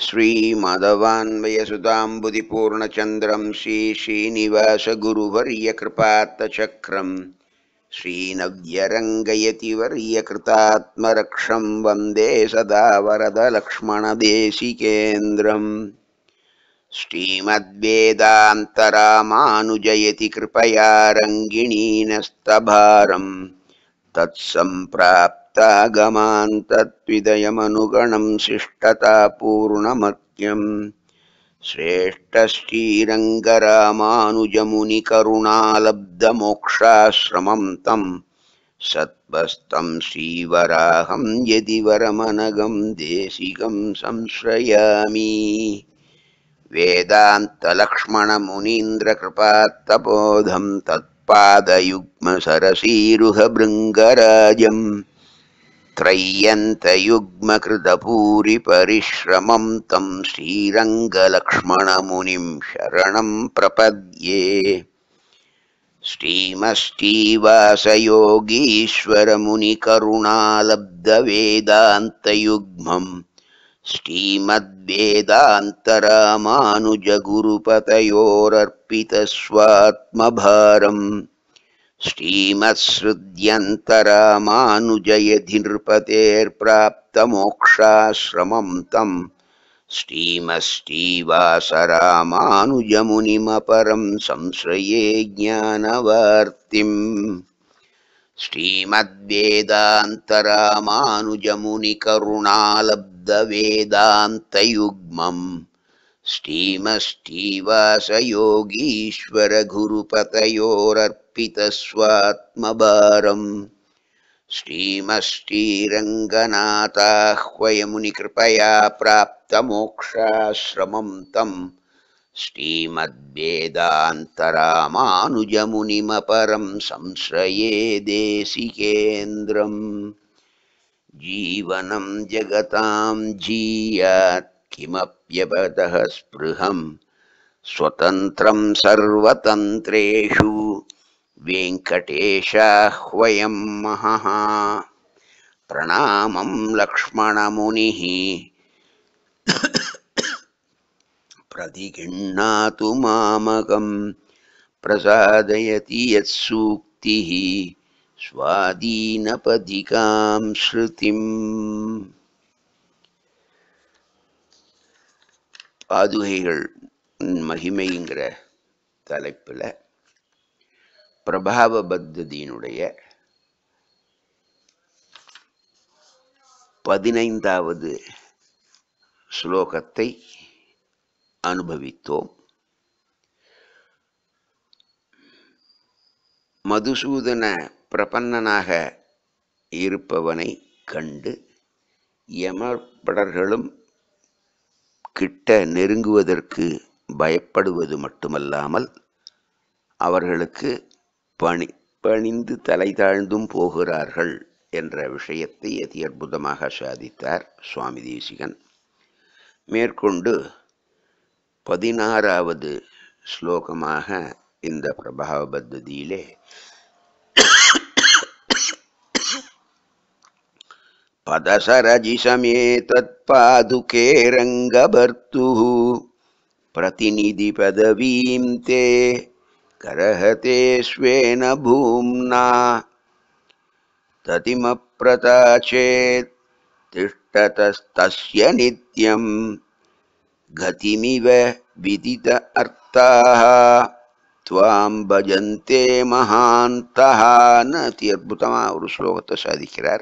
श्रीमदवान्वयसुताम्बुदिपूर्णचन्द्रं श्रीश्रीनिवासगुरुवर्यकृपात्तचक्रं श्रीनव्यरङ्गयतिवर्यकृतात्मरक्षं वन्दे सदा वरदलक्ष्मणदेशिकेन्द्रम् श्रीमद्वेदान्तरामानुजयति कृपया रङ्गिणीनस्तभारम् तत्सम्प्राप्तागमान् तत्विदयमनुगणं शिष्टतापूर्णमत्यम् श्रेष्ठश्रीरङ्गरामानुजमुनिकरुणालब्धमोक्षाश्रमं तं सत्त्वस्तं श्रीवराहं यदि वरमनगं देशिकं संश्रयामि वेदान्तलक्ष्मणमुनीन्द्रकृपात्तबोधं तत्पादयुग्मसरसीरुहभृङ्गराजम् त्रय्यन्तयुग्मकृतभूरिपरिश्रमं तं श्रीरङ्गलक्ष्मणमुनिं शरणं प्रपद्ये श्रीमश्रीवासयोगीश्वरमुनिकरुणालब्धवेदान्तयुग्मम् श्रीमद्वेदान्तरामानुजगुरुपतयोरर्पितस्वात्मभारम् श्रीमत्सृद्यन्तरामानुजयधि नृपतेर्प्राप्तमोक्षाश्रमं तं श्रीमश्रीवासरामानुजमुनिमपरं संश्रये ज्ञानवार्तिम् श्रीमद्वेदान्तरामानुजमुनिकरुणालब्धवेदान्तयुग्मम् श्रीमश्रीवासयोगीश्वरगुरुपतयोरर्पितस्वात्मभारम् श्रीमश्रीरङ्गनाथाह्वयमुनिकृपया प्राप्तमोक्षाश्रमं तं श्रीमद्वेदान्तरामानुजमुनिमपरं संश्रये देशिकेन्द्रम् जीवनं जगतां जीयात् किमप्यपतः स्पृहं स्वतन्त्रं सर्वतन्त्रेषु वेङ्कटेशाह्वयं महः प्रणामं लक्ष्मणमुनिः प्रतिगृह्णातु मामकं प्रसादयति यत्सूक्तिः स्वादीनपदिकां ஸ்ருதிம் பாதுகைகள் மகிமைங்கிற தலைப்பில் பிரபாவ பத்ததியினுடைய பதினைந்தாவது ஸ்லோகத்தை அனுபவித்தோம் மதுசூதன பிரபன்னனாக இருப்பவனை கண்டு யமபடர்களும் கிட்ட நெருங்குவதற்கு பயப்படுவது மட்டுமல்லாமல் அவர்களுக்கு பணி பணிந்து தலை தாழ்ந்தும் போகிறார்கள் என்ற விஷயத்தை அதி அற்புதமாக சாதித்தார் சுவாமி தேசிகன் மேற்கொண்டு பதினாறாவது ஸ்லோகமாக இந்த பிரபாவ பத்ததியிலே पदसरजिसमेतत्पादुके रङ्गभर्तुः प्रतिनिधिपदवीं ते करहते स्वेन भूम्ना ततिमप्रता चेत् तिष्ठतस्तस्य नित्यं गतिमिव विदित अर्थाः त्वां भजन्ते महान्तः அதி அற்புதமாக ஒரு ஸ்லோகத்தை சாதிக்கிறார்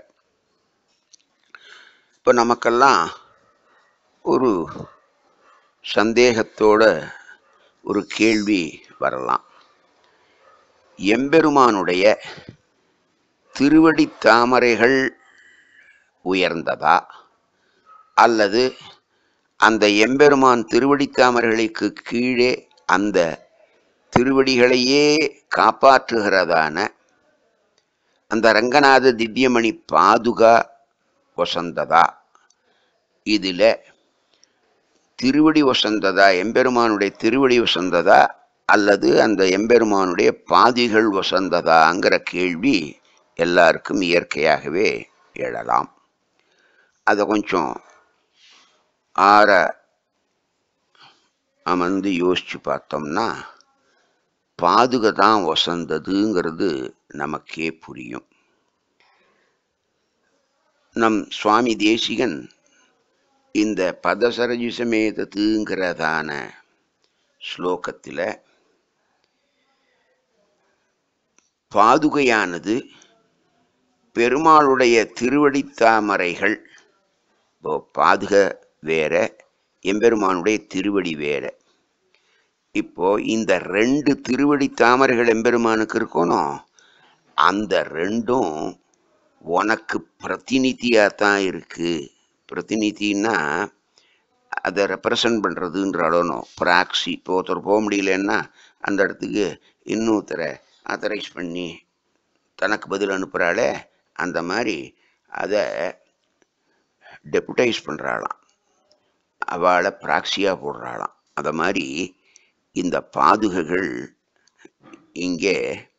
இப்போ நமக்கெல்லாம் ஒரு சந்தேகத்தோட ஒரு கேள்வி வரலாம் எம்பெருமானுடைய திருவடி தாமரைகள் உயர்ந்ததா அல்லது அந்த எம்பெருமான் திருவடி தாமரைகளுக்கு கீழே அந்த திருவடிகளையே காப்பாற்றுகிறதான அந்த ரங்கநாத திவ்யமணி பாதுகா வசந்ததா இதில் திருவடி வசந்ததா எம்பெருமானுடைய திருவடி வசந்ததா அல்லது அந்த எம்பெருமானுடைய பாதிகள் வசந்ததாங்கிற கேள்வி எல்லாருக்கும் இயற்கையாகவே எழலாம் அதை கொஞ்சம் ஆற அமர்ந்து யோசிச்சு பார்த்தோம்னா பாதுகை தான் வசந்ததுங்கிறது நமக்கே புரியும் நம் சுவாமி தேசிகன் இந்த பதசரஜு சமேதத்துங்கிறதான ஸ்லோகத்தில் பாதுகையானது பெருமாளுடைய திருவடித்தாமரைகள் இப்போ பாதுக வேற எம்பெருமானுடைய திருவடி வேற இப்போ இந்த ரெண்டு திருவடி தாமரைகள் எம்பெருமானுக்கு இருக்கணும் அந்த ரெண்டும் உனக்கு பிரதிநிதியாக தான் இருக்கு பிரதிநிதின்னா அதை ரெப்ரசன்ட் பண்ணுறதுன்ற அளவணும் ப்ராக்சி இப்போ ஒருத்தர் போக முடியலன்னா அந்த இடத்துக்கு இன்னொருத்தரை ஆத்தரைஸ் பண்ணி தனக்கு பதில் அனுப்புகிறாளே அந்த மாதிரி அதை டெபுட்டைஸ் பண்ணுறாளாம் அவளை ப்ராக்சியாக போடுறாளாம் அதை மாதிரி இந்த பாதுகைகள் இங்கே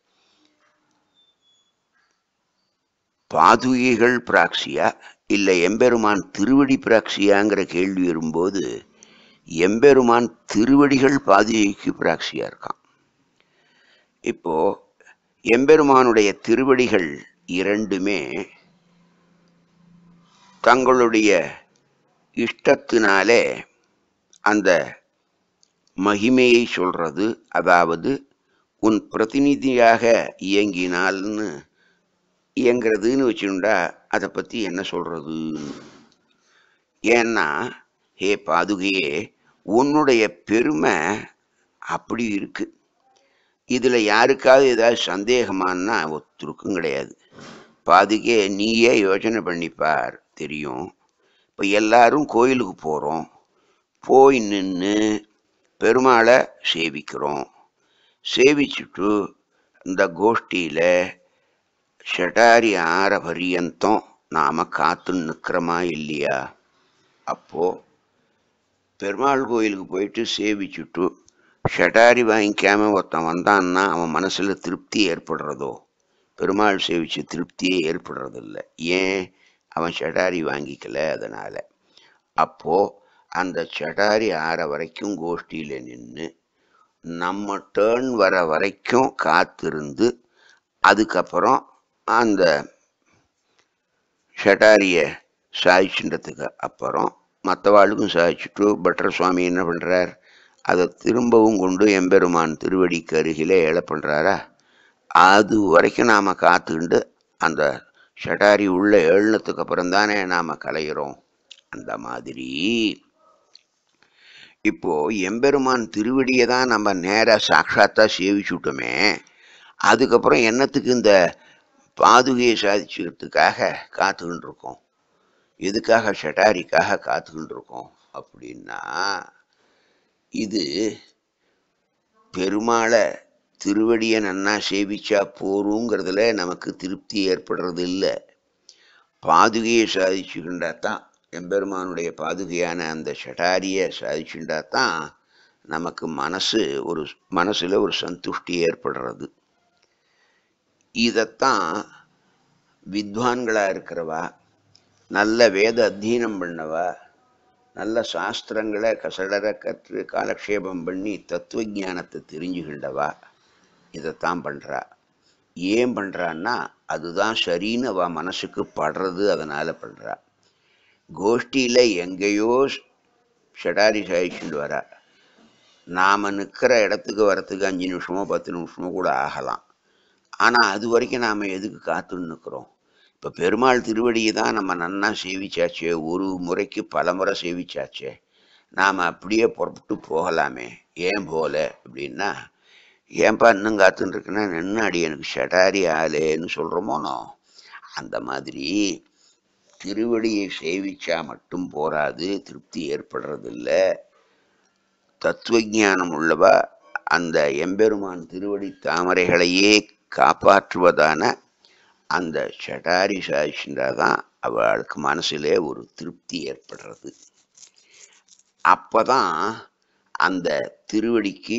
பாதுகைகள் பிராக்சியா இல்லை எம்பெருமான் திருவடி பிராக்சியாங்கிற கேள்வி வரும்போது எம்பெருமான் திருவடிகள் பாதுகைக்கு பிராக்சியா இருக்கான் இப்போ எம்பெருமானுடைய திருவடிகள் இரண்டுமே தங்களுடைய இஷ்டத்தினாலே அந்த மகிமையை சொல்றது அதாவது உன் பிரதிநிதியாக இயங்கினால்னு இயங்கிறதுன்னு வச்சுண்டா அதை பற்றி என்ன சொல்றது ஏன்னா ஹே பாதுகையே உன்னுடைய பெருமை அப்படி இருக்கு இதில் யாருக்காவது ஏதாவது சந்தேகமானா ஒத்துருக்கும் கிடையாது பாதுகே நீயே யோசனை பண்ணிப்பார் தெரியும் இப்போ எல்லாரும் கோயிலுக்கு போகிறோம் போய் நின்று பெருமாளை சேவிக்கிறோம் சேவிச்சுட்டு இந்த கோஷ்டியில் ஷடாரி ஆற பரியந்தம் நாம் காத்து நிற்கிறோமா இல்லையா அப்போது பெருமாள் கோயிலுக்கு போயிட்டு சேவிச்சுட்டு ஷடாரி வாங்கிக்காம ஒருத்தன் வந்தான்னா அவன் மனசில் திருப்தி ஏற்படுறதோ பெருமாள் சேவிச்சு திருப்தியே ஏற்படுறதில்ல ஏன் அவன் ஷடாரி வாங்கிக்கல அதனால் அப்போது அந்த சடாரி ஆற வரைக்கும் கோஷ்டியில் நின்று நம்ம டேர்ன் வர வரைக்கும் காத்திருந்து அதுக்கப்புறம் அந்த ஷட்டாரியை சாய்ச்சுன்றதுக்கு அப்புறம் மற்றவாளுக்கும் சாய்ச்சிட்டு பட்டர் சுவாமி என்ன பண்ணுறார் அதை திரும்பவும் கொண்டு எம்பெருமான் திருவடிக்கு அருகிலே எழ பண்ணுறாரா அது வரைக்கும் நாம் காத்துக்கிண்டு அந்த ஷட்டாரி உள்ள எழுனத்துக்கு அப்புறம் தானே நாம் கலைகிறோம் அந்த மாதிரி இப்போ எம்பெருமான் திருவடியை தான் நம்ம நேராக சாட்சாத்தா சேவிச்சுட்டோமே அதுக்கப்புறம் என்னத்துக்கு இந்த பாதுகையை சாதிச்சுக்கிறதுக்காக காத்துக்கிட்டு இருக்கோம் எதுக்காக ஷட்டாரிக்காக காத்துக்கிட்டு இருக்கோம் அப்படின்னா இது பெருமாளை திருவடியை நன்னா சேவிச்சா போருங்கிறதுல நமக்கு திருப்தி ஏற்படுறது இல்லை பாதுகையை சாதிச்சுக்கின்றா தான் எம்பெருமானுடைய பாதுகையான அந்த ஷட்டாரியை சாதிச்சுண்டா தான் நமக்கு மனசு ஒரு மனசில் ஒரு சந்துஷ்டி ஏற்படுறது இதைத்தான் வித்வான்களாக இருக்கிறவா நல்ல வேத அத்தியனம் பண்ணவா நல்ல சாஸ்திரங்களை கசடர கற்று காலக்ஷேபம் பண்ணி தத்துவ ஞானத்தை தெரிஞ்சுக்கிண்டவா இதைத்தான் பண்ணுறா ஏன் பண்ணுறான்னா அதுதான் சரின்னு அவள் மனசுக்கு படுறது அதனால் பண்ணுறா கோஷ்டியில் எங்கேயோ ஷடாரி சாயிச்சுட்டு வரா நாம் நிற்கிற இடத்துக்கு வரத்துக்கு அஞ்சு நிமிஷமோ பத்து நிமிஷமோ கூட ஆகலாம் ஆனால் அது வரைக்கும் நாம் எதுக்கு காத்துன்னு நிற்கிறோம் இப்போ பெருமாள் திருவடியை தான் நம்ம நன்னா சேவிச்சாச்சே ஒரு முறைக்கு பல முறை சேவிச்சாச்சே நாம் அப்படியே புறப்பட்டு போகலாமே ஏன் போகல அப்படின்னா ஏன்பா இன்னும் காத்துன்னு இருக்குன்னா நின்று அடி எனக்கு ஷடாரி ஆலேன்னு சொல்கிறோமோனோ அந்த மாதிரி திருவடியை சேவிச்சா மட்டும் போராது திருப்தி ஏற்படுறதில்ல தத்துவஞானம் உள்ளவா அந்த எம்பெருமான் திருவடி தாமரைகளையே காப்பாற்றுவதான அந்த ஷடாரி சாய்ச்சின்றாதான் அவளுக்கு மனசிலே ஒரு திருப்தி ஏற்படுறது அப்பதான் அந்த திருவடிக்கு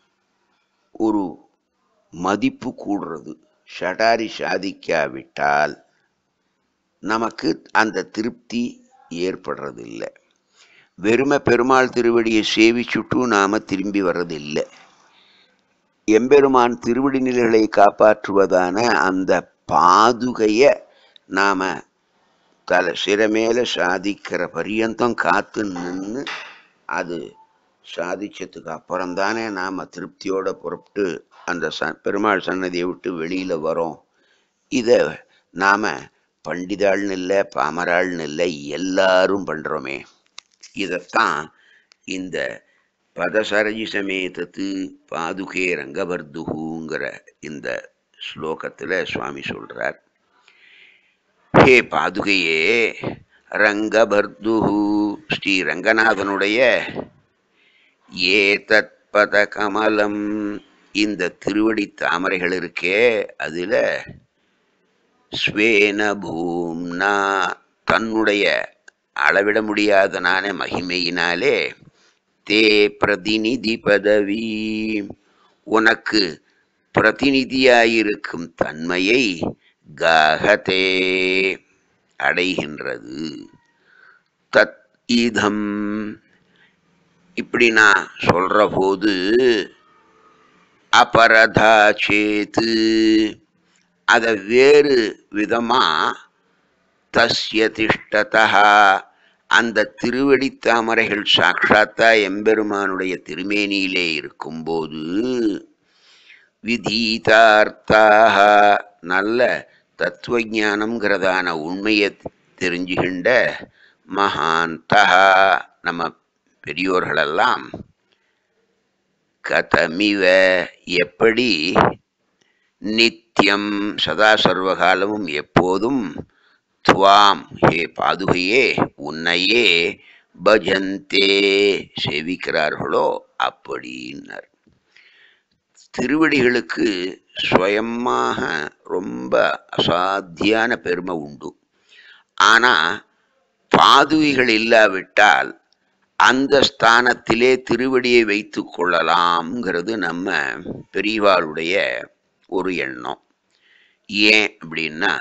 ஒரு மதிப்பு கூடுறது ஷடாரி சாதிக்காவிட்டால் நமக்கு அந்த திருப்தி ஏற்படுறதில்லை வெறும பெருமாள் திருவடியை சேவிச்சுட்டு நாம திரும்பி வர்றதில்லை எம்பெருமான் திருவடி நிலைகளை காப்பாற்றுவதான அந்த பாதுகைய நாம தலை சிறமேல சாதிக்கிற பரியந்தம் காத்து நின்று அது சாதிச்சதுக்கு அப்புறம்தானே நாம திருப்தியோட புறப்பட்டு அந்த ச பெருமாள் சன்னதியை விட்டு வெளியில வரோம் இதை நாம பண்டிதாள்னு இல்லை பாமராள்னு இல்லை எல்லாரும் பண்றோமே இதைத்தான் இந்த பதசரஜி சமேதத்து பாதுகே ரங்கபர்துகுங்கிற இந்த ஸ்லோகத்துல சுவாமி சொல்றார் ஹே பாதுகையே ரங்கபர்துகு ஸ்ரீ ரங்கநாதனுடைய ஏதத் பத கமலம் இந்த திருவடி தாமரைகள் இருக்கே அதுல ஸ்வேன பூம்னா தன்னுடைய அளவிட முடியாதனான மகிமையினாலே தே பிரதிநிதி பதவி உனக்கு பிரதிநிதியாயிருக்கும் தன்மையை ககதே அடைகின்றது தத் இதம் இப்படி நான் சொல்ற போது அபரதா சேத்து அதை வேறு விதமா தஸ்ய திஷ்டதா அந்த திருவடி தாமரைகள் சாட்சாத்தா எம்பெருமானுடைய திருமேனியிலே இருக்கும்போது விதீதார்த்தாக நல்ல தத்துவஞானம்ங்கிறதான உண்மையை தெரிஞ்சுகின்ற மகாந்தா நம்ம பெரியோர்களெல்லாம் கதமிவ எப்படி நித்தியம் சதா சர்வகாலமும் எப்போதும் துவாம் ஹே பாதுகையே உன்னையே பஜந்தே சேவிக்கிறார்களோ அப்படின்னார் திருவடிகளுக்கு சுயமாக ரொம்ப அசாத்தியான பெருமை உண்டு ஆனால் பாதுகைகள் இல்லாவிட்டால் அந்த ஸ்தானத்திலே திருவடியை வைத்து கொள்ளலாம்ங்கிறது நம்ம பெரியவாளுடைய ஒரு எண்ணம் ஏன் அப்படின்னா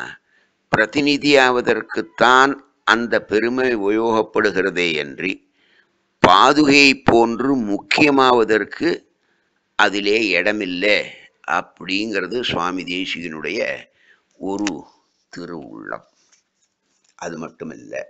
பிரதிநிதியாவதற்குத்தான் அந்த பெருமை உபயோகப்படுகிறதே அன்றி பாதுகை போன்று முக்கியமாவதற்கு அதிலே இடமில்லை அப்படிங்கிறது சுவாமி தேசிகனுடைய ஒரு திருவுள்ளம் அது மட்டுமில்லை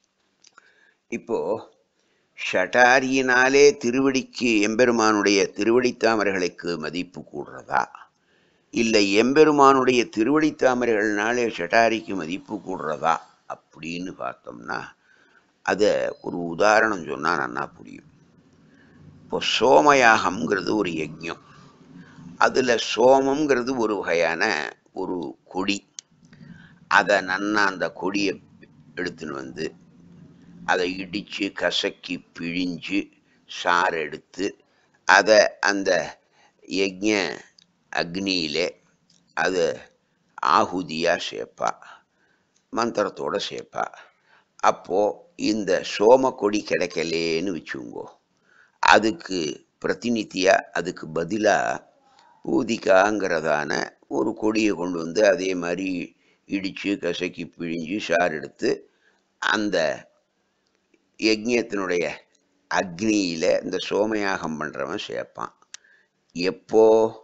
இப்போ ஷட்டாரியினாலே திருவடிக்கு எம்பெருமானுடைய திருவடித்தாமரைகளுக்கு மதிப்பு கூடுறதா இல்லை எம்பெருமானுடைய திருவடித்தாமரைகள்னாலே ஷட்டாரிக்கு மதிப்பு கூடுறதா அப்படின்னு பார்த்தோம்னா அதை ஒரு உதாரணம் சொன்னால் நல்லா புரியும் இப்போ சோமயாகம்ங்கிறது ஒரு யஜ்ஞம் அதில் சோமம்ங்கிறது ஒரு வகையான ஒரு கொடி அதை நன்னா அந்த கொடியை எடுத்துன்னு வந்து அதை இடித்து கசக்கி பிழிஞ்சு சாறு எடுத்து அதை அந்த யஜ்ஞ அக்னியிலே அது ஆகுதியாக சேர்ப்பா மந்திரத்தோட சேர்ப்பா அப்போது இந்த சோம கொடி கிடைக்கலேன்னு வச்சுங்கோ அதுக்கு பிரதிநிதியாக அதுக்கு பதிலாக ஊதிக்காங்கிறதான ஒரு கொடியை கொண்டு வந்து அதே மாதிரி இடித்து கசக்கி பிழிஞ்சு சாறு எடுத்து அந்த யஜ்ஞத்தினுடைய அக்னியில் இந்த சோமயாகம் பண்ணுறவன் சேர்ப்பான் எப்போ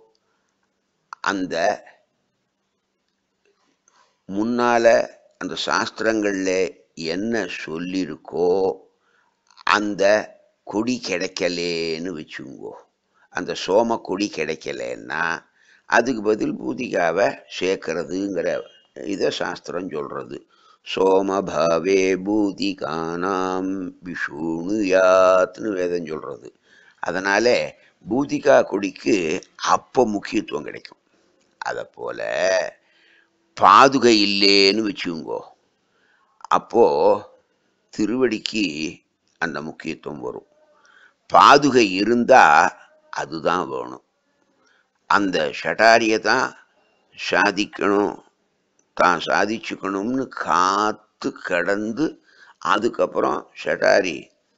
அந்த முன்னால் அந்த சாஸ்திரங்களில் என்ன சொல்லியிருக்கோ அந்த கொடி கிடைக்கலேன்னு வச்சுங்கோ அந்த சோம கொடி கிடைக்கலன்னா அதுக்கு பதில் பூதிகாவை சேர்க்கறதுங்கிற இதை சாஸ்திரம் சொல்கிறது சோமபாவே பூதிகானாம் விஷுணுயாத்னு வேதம் சொல்கிறது அதனால் பூதிகா கொடிக்கு அப்போ முக்கியத்துவம் கிடைக்கும் அதை போல் பாதுகை இல்லேன்னு வச்சுங்கோ அப்போது திருவடிக்கு அந்த முக்கியத்துவம் வரும் பாதுகை இருந்தால் அதுதான் வேணும் அந்த ஷட்டாரியை தான் சாதிக்கணும் தான் சாதிச்சுக்கணும்னு காத்து கடந்து அதுக்கப்புறம் ஷட்டாரி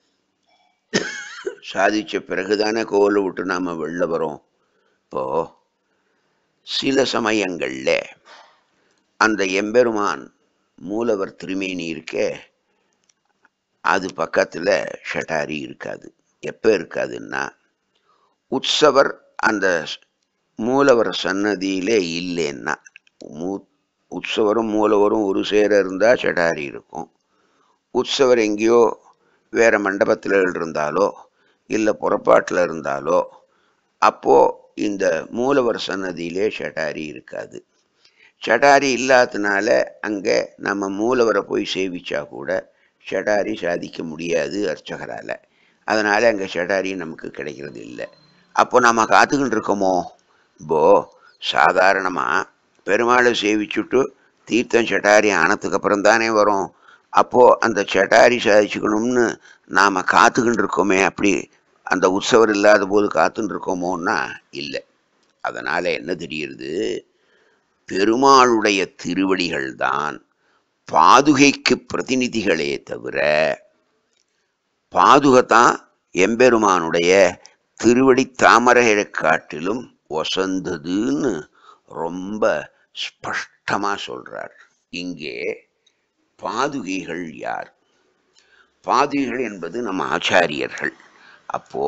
சாதிச்ச பிறகுதானே கோவிலை விட்டு நாம் வெளில வரோம் இப்போ சில சமயங்களில் அந்த எம்பெருமான் மூலவர் திருமேனி இருக்கே அது பக்கத்தில் ஷட்டாரி இருக்காது எப்போ இருக்காதுன்னா உற்சவர் அந்த மூலவர் சன்னதியிலே இல்லைன்னா மூ உற்சவரும் மூலவரும் ஒரு சேர இருந்தால் ஷட்டாரி இருக்கும் உற்சவர் எங்கேயோ வேற மண்டபத்தில் இருந்தாலோ இல்லை புறப்பாட்டில் இருந்தாலோ அப்போ இந்த மூலவர் சன்னதியிலே ஷட்டாரி இருக்காது ஷட்டாரி இல்லாததுனால அங்கே நம்ம மூலவரை போய் சேவிச்சா கூட ஷட்டாரி சாதிக்க முடியாது அர்ச்சகரால் அதனால் அங்கே ஷட்டாரி நமக்கு கிடைக்கிறது இல்லை அப்போ நம்ம காத்துக்கிட்டு இருக்கோமோ இப்போ சாதாரணமாக பெருமாளை சேவிச்சுட்டு தீர்த்தம் சட்டாரி ஆனதுக்கு அப்புறம் தானே வரும் அப்போது அந்த சட்டாரி சாதிச்சுக்கணும்னு நாம் காத்துக்கிட்டு இருக்கோமே அப்படி அந்த உற்சவர் இல்லாத போது காத்துட்டு இருக்கோமோன்னா இல்லை அதனால் என்ன தெரியுது பெருமாளுடைய திருவடிகள் தான் பாதுகைக்கு பிரதிநிதிகளே தவிர பாதுகை தான் எம்பெருமானுடைய திருவடி தாமரையை காட்டிலும் ஒசந்ததுன்னு ரொம்ப ஸ்பஷ்டமாக சொல்றார் இங்கே பாதுகைகள் யார் பாதுகைகள் என்பது நம்ம ஆச்சாரியர்கள் அப்போ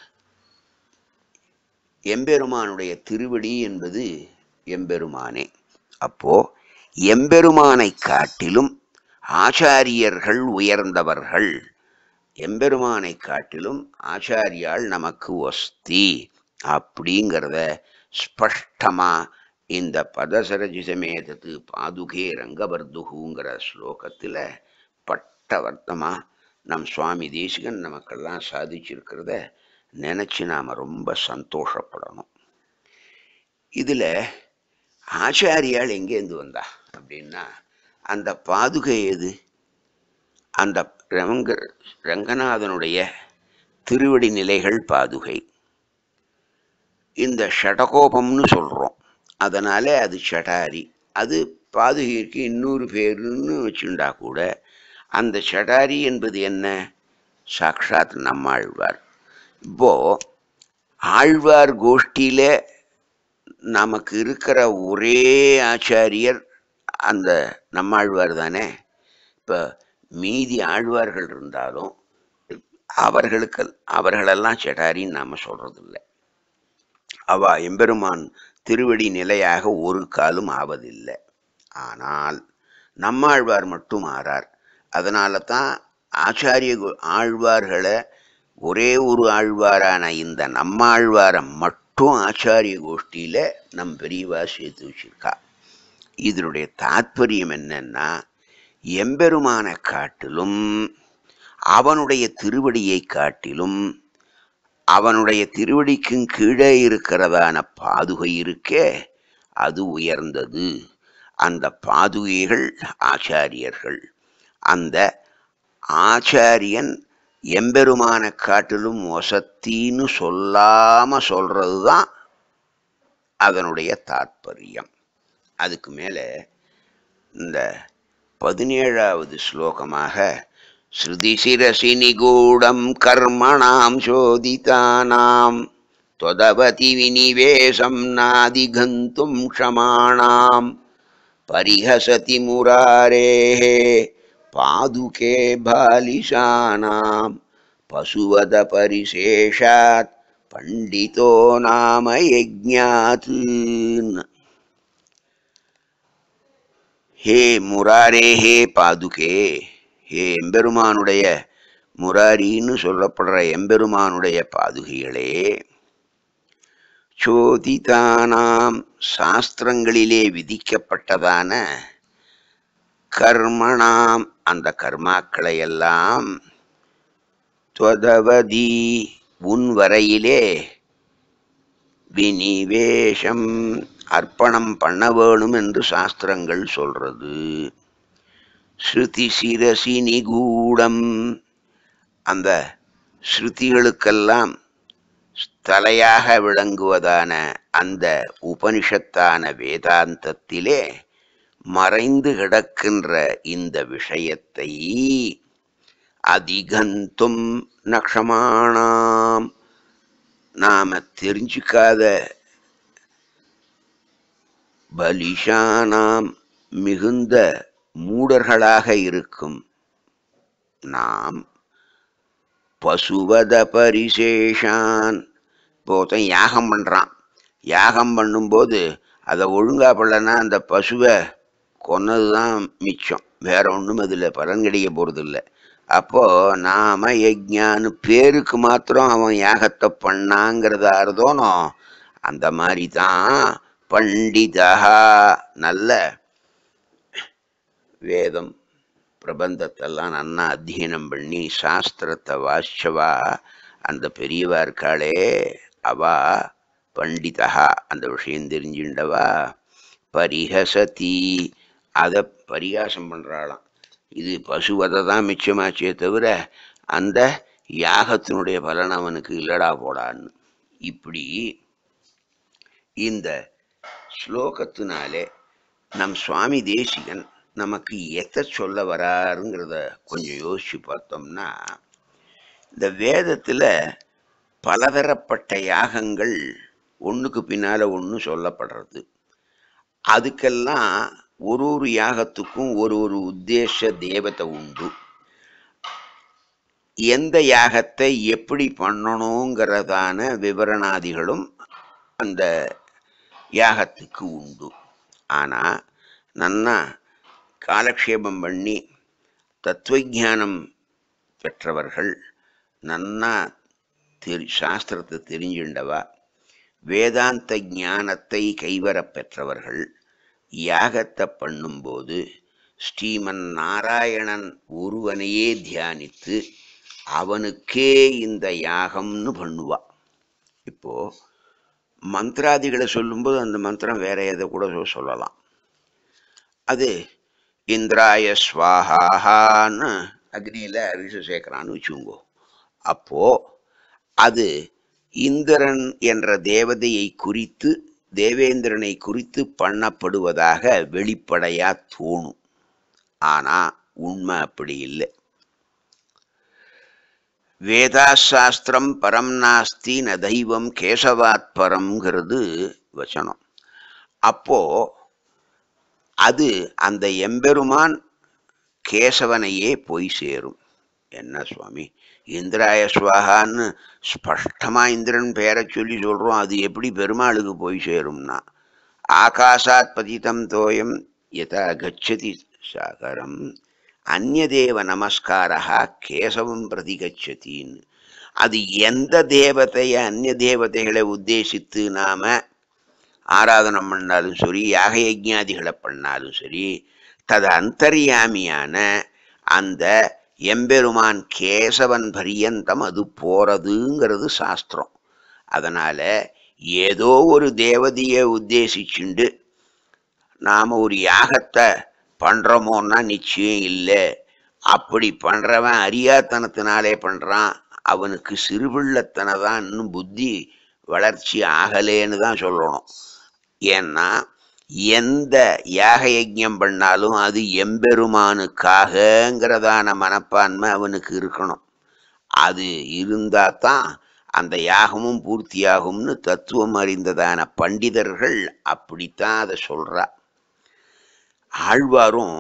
எம்பெருமானுடைய திருவடி என்பது எம்பெருமானே அப்போ எம்பெருமானை காட்டிலும் ஆச்சாரியர்கள் உயர்ந்தவர்கள் எம்பெருமானை காட்டிலும் ஆச்சாரியால் நமக்கு ஒஸ்தி அப்படிங்கிறத ஸ்பஷ்டமா இந்த பதசரஜிசமேதத்து பாதுகே ரங்கவர்துகுங்கிற ஸ்லோகத்தில் பட்டவர்த்தமா நம் சுவாமி தேசிகன் நமக்கெல்லாம் சாதிச்சிருக்கிறத நினச்சி நாம் ரொம்ப சந்தோஷப்படணும் இதில் ஆச்சாரியால் எங்கேருந்து வந்தா அப்படின்னா அந்த பாதுகை எது அந்த ரங்க ரங்கநாதனுடைய திருவடி நிலைகள் பாதுகை இந்த ஷடகோபம்னு சொல்கிறோம் அதனால் அது ஷடாரி அது பாதுகைக்கு இன்னொரு பேருன்னு வச்சுண்டா கூட அந்த ஷடாரி என்பது என்ன சாக்ஷாத் நம்மாழ்வார் இப்போ ஆழ்வார் கோஷ்டியில் நமக்கு இருக்கிற ஒரே ஆச்சாரியர் அந்த நம்மாழ்வார் தானே இப்போ மீதி ஆழ்வார்கள் இருந்தாலும் அவர்களுக்கு அவர்களெல்லாம் செடாரின்னு நாம் சொல்கிறதில்ல அவ எம்பெருமான் திருவடி நிலையாக ஒரு காலும் ஆவதில்லை ஆனால் நம்மாழ்வார் மட்டும் ஆறார் அதனால தான் ஆச்சாரிய கு- ஆழ்வார்களை ஒரே ஒரு ஆழ்வாரான இந்த நம்மாழ்வாரை மட்டும் ஆச்சாரிய கோஷ்டியில் நம் பெரியவா சேர்த்து வச்சிருக்கா இதனுடைய தாத்பரியம் என்னன்னா எம்பெருமானை காட்டிலும் அவனுடைய திருவடியை காட்டிலும் அவனுடைய திருவடிக்கும் கீழே இருக்கிறதான பாதுகை இருக்கே அது உயர்ந்தது அந்த பாதுகைகள் ஆச்சாரியர்கள் அந்த ஆச்சாரியன் எம்பெருமானை காட்டிலும் ஒசத்தின்னு சொல்லாம சொல்றது தான் அதனுடைய தாத்பரியம் அதுக்கு மேலே இந்த பதினேழாவது ஸ்லோகமாக ஸ்ருதிசிரசி நிகூடம் கர்மணாம் சோதிதானாம் त्वदवति विनिवेशं नादिगन्तुं क्षमाणां परिहसति मुरारेः पादुके बालिशानां पशुवदपरिशेषात् पण्डितो नाम यज्ञात् ஹே முராரே ஹே பாதுகே ஹே எம்பெருமானுடைய முராரின்னு சொல்லப்படுற எம்பெருமானுடைய பாதுகைகளே சோதிதானாம் சாஸ்திரங்களிலே விதிக்கப்பட்டதான கர்மணாம் அந்த கர்மாக்களை எல்லாம் துவதவதி உன் வரையிலே வினிவேஷம் அர்ப்பணம் பண்ண வேணும் என்று சாஸ்திரங்கள் சொல்றது ஸ்ருதி சிரசி நிகூடம் அந்த ஸ்ருதிகளுக்கெல்லாம் தலையாக விளங்குவதான அந்த உபனிஷத்தான வேதாந்தத்திலே மறைந்து கிடக்கின்ற இந்த விஷயத்தை அதிகந்தும் நக்ஷமானாம் நாம தெரிஞ்சுக்காத பலிஷானாம் மிகுந்த மூடர்களாக இருக்கும் நாம் பசுவத பரிசேஷான் இப்போ ஒருத்தன் யாகம் பண்ணுறான் யாகம் பண்ணும்போது அதை ஒழுங்கா பண்ணலன்னா அந்த பசுவை கொன்னது தான் மிச்சம் வேற ஒன்றும் அதில் பலன் கிடைக்க போகிறது இல்லை அப்போ நாம யஜ்ஞான்னு பேருக்கு மாத்திரம் அவன் யாகத்தை பண்ணாங்கிறதா இருந்தோனோ அந்த மாதிரி தான் பண்டிதா நல்ல வேதம் பிரபந்தத்தெல்லாம் நன்னா அத்தியனம் பண்ணி சாஸ்திரத்தை வாசிச்சவா அந்த பெரியவா இருக்காளே அவா பண்டிதா அந்த விஷயம் தெரிஞ்சுண்டவா பரிஹசதி அதை பரிகாசம் பண்றாளாம் இது பசுவதை தான் மிச்சமாச்சே தவிர அந்த யாகத்தினுடைய பலன் அவனுக்கு இல்லடா போடான்னு இப்படி இந்த ஸ்லோகத்தினாலே நம் சுவாமி தேசிகன் நமக்கு எத்தை சொல்ல வராருங்கிறத கொஞ்சம் யோசிச்சு பார்த்தோம்னா இந்த வேதத்தில் பலதரப்பட்ட யாகங்கள் ஒன்றுக்கு பின்னால் ஒன்று சொல்லப்படுறது அதுக்கெல்லாம் ஒரு ஒரு யாகத்துக்கும் ஒரு ஒரு உத்தேச தேவதை உண்டு எந்த யாகத்தை எப்படி பண்ணணுங்கிறதான விவரணாதிகளும் அந்த யாகத்துக்கு உண்டு ஆனால் நன்னா காலக்ஷேபம் பண்ணி தத்துவஞானம் பெற்றவர்கள் நன்னா தெரி சாஸ்திரத்தை தெரிஞ்சுண்டவா வேதாந்த ஞானத்தை கைவரப் பெற்றவர்கள் யாகத்தை பண்ணும்போது ஸ்ரீமன் நாராயணன் ஒருவனையே தியானித்து அவனுக்கே இந்த யாகம்னு பண்ணுவா இப்போ மந்திராதிகளை சொல்லும்போது அந்த மந்திரம் வேற எதை கூட சொ- சொல்லலாம் அது இந்திராய ஸ்வாஹான்னு அக்னியில் அரிசி சேர்க்கறான்னு வச்சுங்கோ அப்போ அது இந்திரன் என்ற தேவதையை குறித்து தேவேந்திரனை குறித்து பண்ணப்படுவதாக வெளிப்படையா தோணும் ஆனா உண்மை அப்படி இல்லை வேதாசாஸ்திரம் பரம் நாஸ்தி ந தெய்வம் கேசவாத் பரம்ங்கிறது வச்சனம் அப்போ அது அந்த எம்பெருமான் கேசவனையே போய் சேரும் என்ன சுவாமி இந்திராய ஸ்வாகான்னு ஸ்பஷ்டமா இந்திரன் பேரை சொல்லி சொல்றோம் அது எப்படி பெருமாளுக்கு போய் சேரும்னா ஆகாசாத் பதிதம் தோயம் யதா கச்சதி சாகரம் அந்நதேவ நமஸ்காரா கேசவம் பிரதி கச்சதின்னு அது எந்த தேவதையை அந்நிய தேவதைகளை உத்தேசித்து நாம ஆராதனம் பண்ணாலும் சரி யாக யஜ்ஞாதிகளை பண்ணாலும் சரி தது அந்தர்யாமியான அந்த எம்பெருமான் கேசவன் பரியந்தம் அது போறதுங்கிறது சாஸ்திரம் அதனால ஏதோ ஒரு தேவதையை உத்தேசிச்சுண்டு நாம ஒரு யாகத்தை பண்றோமோன்னா நிச்சயம் இல்லை அப்படி பண்றவன் அறியாத்தனத்தினாலே பண்றான் அவனுக்கு சிறுபிள்ளத்தனை தான் இன்னும் புத்தி வளர்ச்சி ஆகலேன்னு தான் சொல்லணும் ஏன்னா எந்த யாக யஜ்ஞம் பண்ணாலும் அது எம்பெருமானுக்காகங்கிறதான மனப்பான்மை அவனுக்கு இருக்கணும் அது இருந்தா தான் அந்த யாகமும் பூர்த்தியாகும்னு தத்துவம் அறிந்ததான பண்டிதர்கள் அப்படித்தான் அதை சொல்றா ஆழ்வாரும்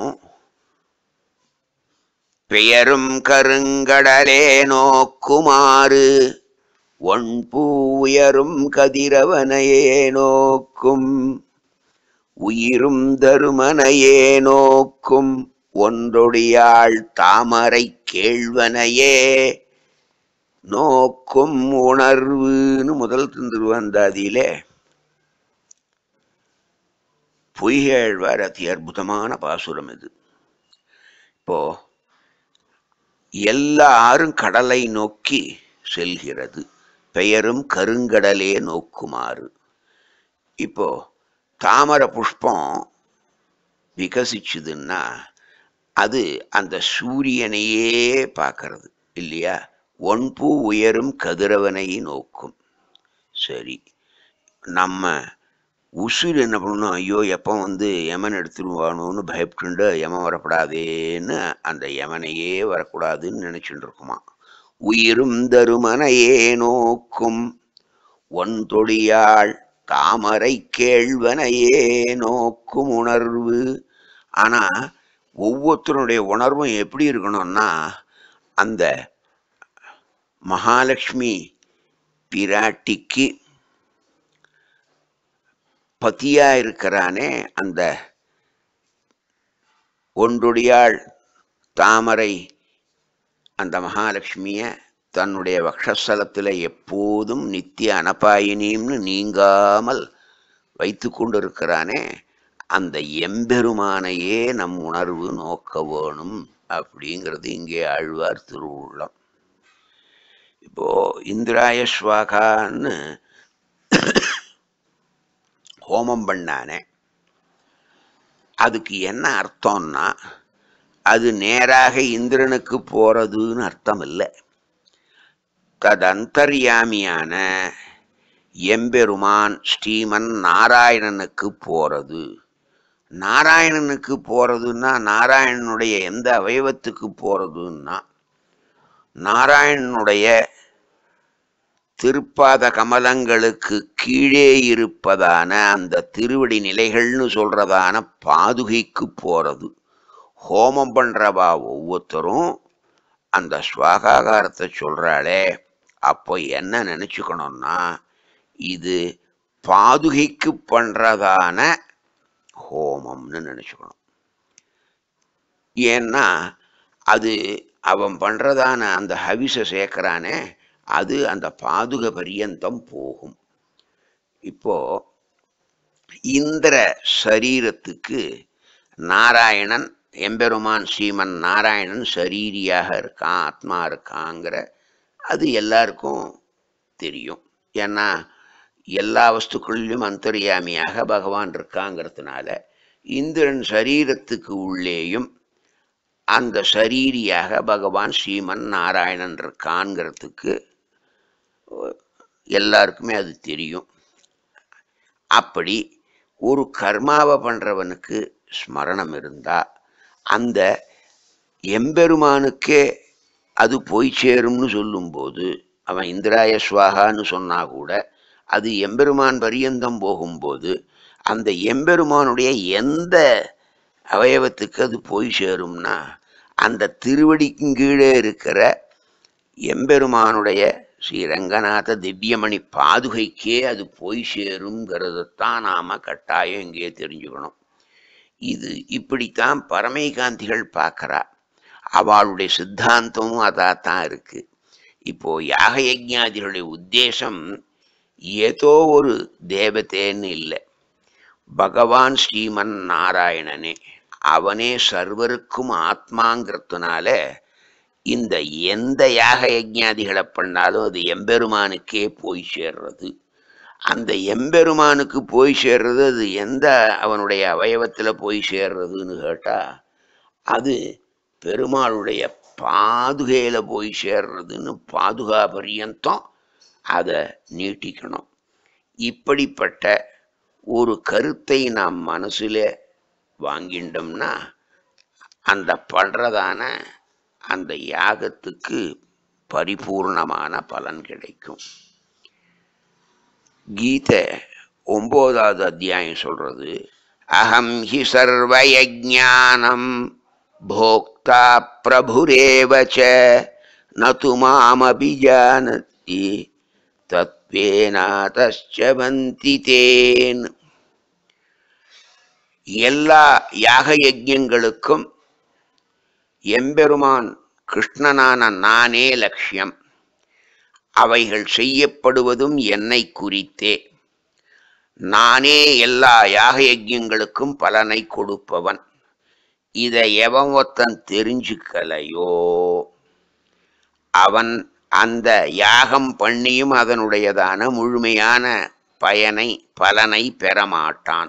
பெயரும் கருங்கடலே நோக்குமாறு ஒன்பூ உயரும் கதிரவனையே நோக்கும் உயிரும் தருமனையே நோக்கும் ஒன்றொடியாள் தாமரை கேழ்வனையே நோக்கும் உணர்வுன்னு முதல் திருவந்தாதியிலே பொய்கேழ்வார் அதி அற்புதமான பாசுரம் இது இப்போ எல்லாரும் கடலை நோக்கி செல்கிறது பெயரும் கருங்கடலே நோக்குமாறு இப்போ தாமரை புஷ்பம் விகசிச்சுதுன்னா அது அந்த சூரியனையே பார்க்கறது இல்லையா ஒன்பூ உயரும் கதிரவனை நோக்கும் சரி நம்ம உசுர் என்ன பண்ணணும் ஐயோ எப்போ வந்து யமன் எடுத்துருவானோன்னு பயப்பட்டுண்டு யமன் வரக்கூடாதேன்னு அந்த யமனையே வரக்கூடாதுன்னு நினைச்சுட்டு இருக்குமா உயிரும் தருமனையே நோக்கும் ஒன் தொடியாள் தாமரை கேழ்வனையே நோக்கும் உணர்வு ஆனா ஒவ்வொருத்தருடைய உணர்வும் எப்படி இருக்கணும்னா அந்த மகாலட்சுமி பிராட்டிக்கு பத்தியா இருக்கிறானே அந்த ஒன்றுடையாள் தாமரை அந்த மகாலட்சுமிய தன்னுடைய வக்ஷஸ்தலத்தில் எப்போதும் நித்திய அனபாயினின்னு நீங்காமல் வைத்து கொண்டிருக்கிறானே அந்த எம்பெருமானையே நம் உணர்வு நோக்க வேணும் அப்படிங்கிறது இங்கே ஆழ்வார் திருவுள்ளம் இப்போ இந்திராய ஸ்வாகான்னு ஹோமம் பண்ணானே அதுக்கு என்ன அர்த்தம்னா அது நேராக இந்திரனுக்கு போறதுன்னு அர்த்தம் இல்லை ததந்தர்யாமியான எம்பெருமான் ஸ்ரீமன் நாராயணனுக்கு போறது நாராயணனுக்கு போறதுன்னா நாராயணனுடைய எந்த அவயவத்துக்கு போறதுன்னா நாராயணனுடைய திருப்பாத கமலங்களுக்கு கீழே இருப்பதான அந்த திருவடி நிலைகள்னு சொல்றதான பாதுகைக்கு போறது ஹோமம் பண்றவா ஒவ்வொருத்தரும் அந்த ஸ்வாகாகாரத்தை சொல்றாளே அப்போ என்ன நினைச்சுக்கணும்னா இது பாதுகைக்கு பண்றதான ஹோமம்னு நினைச்சுக்கணும் ஏன்னா அது அவன் பண்றதான அந்த ஹவிச சேர்க்கிறானே அது அந்த பாதுக பரியந்தம் போகும் இப்போ இந்திர சரீரத்துக்கு நாராயணன் எம்பெருமான் ஸ்ரீமன் நாராயணன் சரீரியாக இருக்கான் ஆத்மா இருக்காங்கிற அது எல்லாருக்கும் தெரியும் ஏன்னா எல்லா வஸ்துக்களிலும் அந்தர்யாமியாக பகவான் இருக்காங்கிறதுனால இந்திரன் சரீரத்துக்கு உள்ளேயும் அந்த சரீரியாக பகவான் ஸ்ரீமன் நாராயணன் இருக்கான்ங்கிறதுக்கு எல்லாருக்குமே அது தெரியும் அப்படி ஒரு கர்மாவை பண்றவனுக்கு ஸ்மரணம் இருந்தா அந்த எம்பெருமானுக்கே அது போய் சேரும்னு சொல்லும்போது அவன் இந்திராய ஸ்வாகான்னு சொன்னா கூட அது எம்பெருமான் பரியந்தம் போகும்போது அந்த எம்பெருமானுடைய எந்த அவயவத்துக்கு அது போய் சேரும்னா அந்த திருவடிக்கும் கீழே இருக்கிற எம்பெருமானுடைய ஸ்ரீரங்கநாத திவ்யமணி பாதுகைக்கே அது போய் சேருங்கிறதைத்தான் நாம கட்டாயம் இங்கே தெரிஞ்சுக்கணும் இது இப்படித்தான் பரமைகாந்திகள் பார்க்கறா அவளுடைய சித்தாந்தமும் அதாத்தான் இருக்கு இப்போ யாக யஜ்ஞாதிகளுடைய உத்தேசம் ஏதோ ஒரு தேவதேன்னு இல்லை பகவான் ஸ்ரீமன் நாராயணனே அவனே சர்வருக்கும் ஆத்மாங்கிறதுனால இந்த எந்த யாக யஜ்ஞாதிகளை பண்ணாலும் அது எம்பெருமானுக்கே போய் சேர்றது அந்த எம்பெருமானுக்கு போய் சேர்றது அது எந்த அவனுடைய அவயவத்தில் போய் சேர்றதுன்னு கேட்டா அது பெருமாளுடைய பாதுகையில் போய் சேர்றதுன்னு பாதுகா பரியந்தம் அதை நீட்டிக்கணும் இப்படிப்பட்ட ஒரு கருத்தை நாம் மனசுல வாங்கிட்டோம்னா அந்த பண்றதான அந்த யாகத்துக்கு பரிபூர்ணமான பலன் கிடைக்கும் கீதை ஒன்பதாவது அத்தியாயம் சொல்றது அகம் ஹி சர்வயஜானம் போக்தா பிரபுரேவச்ச நது மாமபிஜானதி தத்வேனாதச்சவந்தி தேன் எல்லா யாக யஜ்யங்களுக்கும் எம்பெருமான் கிருஷ்ணனான நானே லட்சியம் அவைகள் செய்யப்படுவதும் என்னை குறித்தே நானே எல்லா யாக யஜ்யங்களுக்கும் பலனை கொடுப்பவன் இதை எவன் ஒருத்தன் தெரிஞ்சுக்கலையோ அவன் அந்த யாகம் பண்ணியும் அதனுடையதான முழுமையான பயனை பலனை பெறமாட்டான்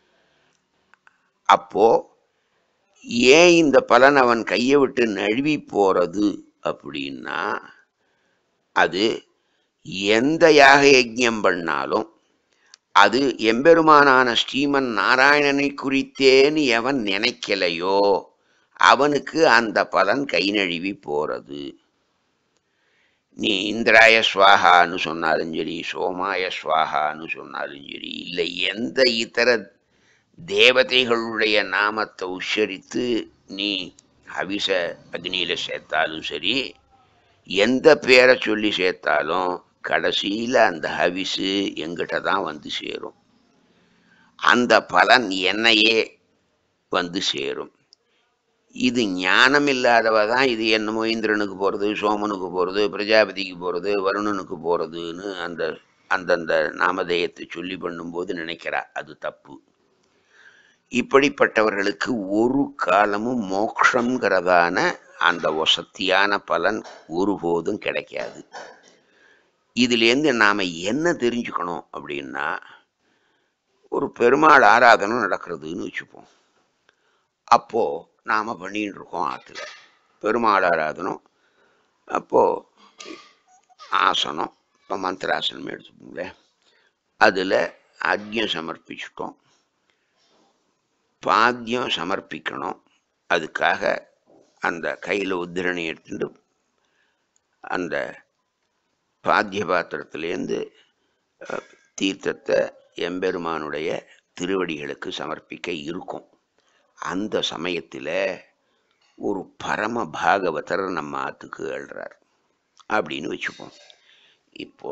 அப்போ ஏன் இந்த பலன் அவன் கையை விட்டு நழுவி போறது அப்படின்னா அது எந்த யாக யஜ்யம் பண்ணாலும் அது எம்பெருமானான ஸ்ரீமன் நாராயணனை குறித்தேன்னு எவன் நினைக்கலையோ அவனுக்கு அந்த பலன் கை நழுவி போறது நீ இந்திராய ஸ்வாகான்னு சொன்னாலும் சரி சோமாய ஸ்வாகான்னு சொன்னாலும் சரி இல்லை எந்த இதர தேவதைகளுடைய நாமத்தை உச்சரித்து நீ ஹவிச அக்னியில சேர்த்தாலும் சரி எந்த பேரை சொல்லி சேர்த்தாலும் கடைசியில அந்த ஹவிசு எங்கிட்ட தான் வந்து சேரும் அந்த பலன் என்னையே வந்து சேரும் இது ஞானம் இல்லாதவ தான் இது என்னமோ இந்திரனுக்கு போகிறது சோமனுக்கு போகிறது பிரஜாபதிக்கு போகிறது வருணனுக்கு போகிறதுன்னு அந்த அந்தந்த நாமதேயத்தை சொல்லி பண்ணும்போது நினைக்கிறா அது தப்பு இப்படிப்பட்டவர்களுக்கு ஒரு காலமும் மோக்ஷங்கிறதான அந்த வசத்தியான பலன் ஒருபோதும் கிடைக்காது இதுலேருந்து நாம் என்ன தெரிஞ்சுக்கணும் அப்படின்னா ஒரு பெருமாள் ஆராதனை நடக்கிறதுன்னு வச்சுப்போம் அப்போது நாம் பண்ணின்னு இருக்கோம் ஆற்றுல பெருமாள் ஆராதனம் அப்போது ஆசனம் இப்போ மந்திராசனம் எடுத்துக்கோங்களேன் அதில் அக்யம் சமர்ப்பிச்சிட்டோம் பாத்தியம் சமர்ப்பிக்கணும் அதுக்காக அந்த கையில் உத்திரணி எடுத்துட்டு அந்த பாத்திய பாத்திரத்திலேருந்து அஹ், தீர்த்தத்தை எம்பெருமானுடைய திருவடிகளுக்கு சமர்ப்பிக்க இருக்கும் அந்த சமயத்தில் ஒரு பரம பாகவதர் நம்ம ஆத்துக்கு எழுறார் அப்படின்னு வச்சுப்போம் இப்போ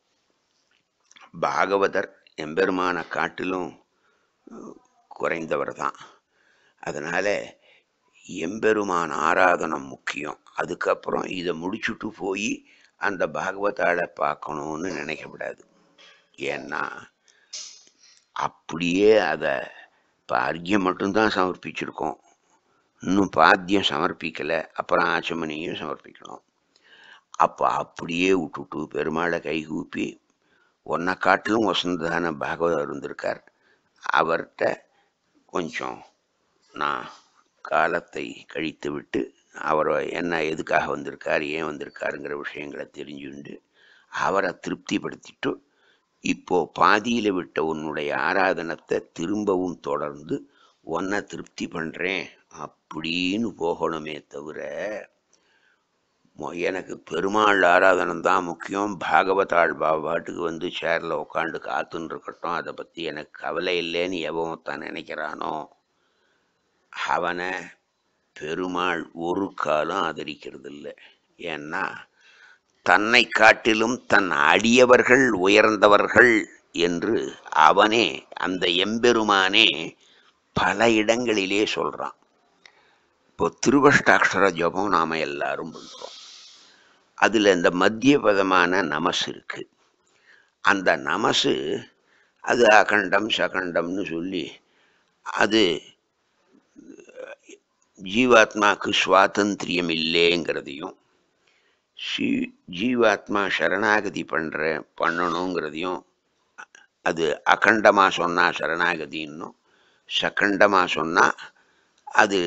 பாகவதர் எம்பெருமானை காட்டிலும் குறைந்தவர் தான் அதனால் எம்பெருமான் ஆராதனம் முக்கியம் அதுக்கப்புறம் இதை முடிச்சுட்டு போய் அந்த பாகவதாளை பார்க்கணுன்னு நினைக்கக்கூடாது ஏன்னா அப்படியே அதை இப்போ அர்க்கியம் மட்டும்தான் சமர்ப்பிச்சிருக்கோம் இன்னும் பாத்தியம் சமர்ப்பிக்கலை அப்புறம் ஆச்சமனியும் சமர்ப்பிக்கணும் அப்போ அப்படியே விட்டுட்டு பெருமாளை கைகூப்பி ஒன்றை காட்டிலும் வசந்ததான பாகவதர் இருந்திருக்கார் அவர்கிட்ட கொஞ்சம் நான் காலத்தை கழித்து விட்டு அவர் என்ன எதுக்காக வந்திருக்கார் ஏன் வந்திருக்காருங்கிற விஷயங்களை தெரிஞ்சுண்டு அவரை திருப்திப்படுத்திட்டு இப்போ பாதியில் விட்ட உன்னுடைய ஆராதனத்தை திரும்பவும் தொடர்ந்து உன்னை திருப்தி பண்ணுறேன் அப்படின்னு போகணுமே தவிர மொ- எனக்கு பெருமாள் ஆராதனம் தான் முக்கியம் பாகவதாள் பாபாட்டுக்கு வந்து சேரில் உட்காந்து காத்துன்னு இருக்கட்டும் அதை பற்றி எனக்கு கவலை இல்லைன்னு எவன் தான் நினைக்கிறானோ அவனை பெருமாள் ஒரு காலம் ஆதரிக்கிறது இல்லை ஏன்னா தன்னை காட்டிலும் தன் அடியவர்கள் உயர்ந்தவர்கள் என்று அவனே அந்த எம்பெருமானே பல இடங்களிலே சொல்றான் இப்போ திருவஷ்டாட்சர ஜபம் நாம எல்லாரும் பண்றோம் அதுல இந்த மத்திய பதமான நமஸ் இருக்கு அந்த நமசு அது அகண்டம் சகண்டம்னு சொல்லி அது ஜீவாத்மாக்கு சுவாதந்திரியம் இல்லைங்கிறதையும் ஷீ ஜீவாத்மா சரணாகதி பண்ற பண்ணணுங்கிறதையும் அது அகண்டமாக சொன்னால் சரணாகதின்னும் சகண்டமாக சொன்னால் அது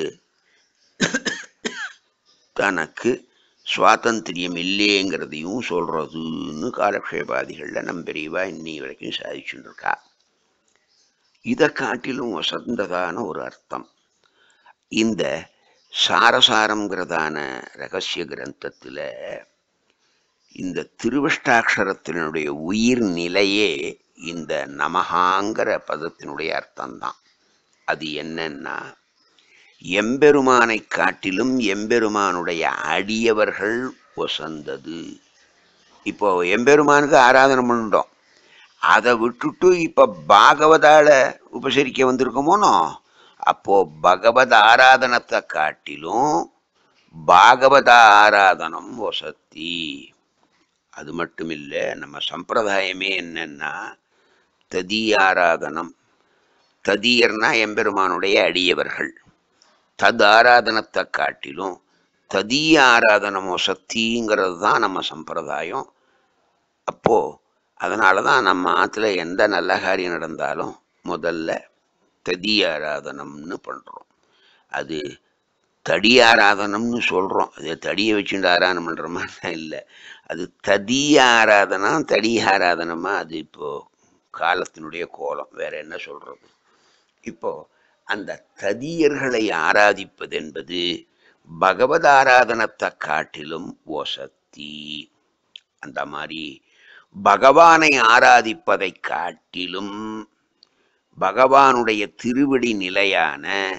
தனக்கு சுவாதந்திரியம் இல்லைங்கிறதையும் சொல்கிறதுன்னு காலக்ஷேபாதிகளில் நம் பெரியவா இன்னி வரைக்கும் சாதிச்சுட்டு இருக்கா இதை காட்டிலும் வசந்ததான ஒரு அர்த்தம் இந்த சாரசாரம்ங்கிறதான ரகசிய கிரந்தத்தில் இந்த திருவஷ்டாட்சரத்தினுடைய உயிர் நிலையே இந்த நமகாங்கிற பதத்தினுடைய அர்த்தம்தான் அது என்னன்னா எம்பெருமானை காட்டிலும் எம்பெருமானுடைய அடியவர்கள் ஒசந்தது இப்போ எம்பெருமானுக்கு ஆராதனை பண்ணிட்டோம் அதை விட்டுட்டு இப்போ பாகவதால உபசரிக்க வந்திருக்கோமோனோ அப்போ பகவத் ஆராதனத்தை காட்டிலும் பாகவத ஆராதனம் வசத்தி அது மட்டும் இல்லை நம்ம சம்பிரதாயமே என்னன்னா ததி ஆராதனம் ததியர்னா எம்பெருமானுடைய அடியவர்கள் தத் ஆராதனத்தை காட்டிலும் ததிய ஆராதனம் வசத்திங்கிறது தான் நம்ம சம்பிரதாயம் அப்போது அதனால தான் நம்ம ஆற்றுல எந்த நல்ல காரியம் நடந்தாலும் முதல்ல ததி ஆராதனம்னு பண்ணுறோம் அது தடி ஆராதனம்னு சொல்கிறோம் அது தடியை வச்சுட்டு ஆராதனம் பண்ணுற மாதிரி இல்லை அது ததிய ஆராதனா தடி ஆராதனமா அது இப்போது காலத்தினுடைய கோலம் வேற என்ன சொல்கிறது இப்போ அந்த ததியர்களை ஆராதிப்பது என்பது பகவத் ஆராதனத்தை காட்டிலும் ஒசத்தி அந்த மாதிரி பகவானை ஆராதிப்பதை காட்டிலும் பகவானுடைய திருவடி நிலையான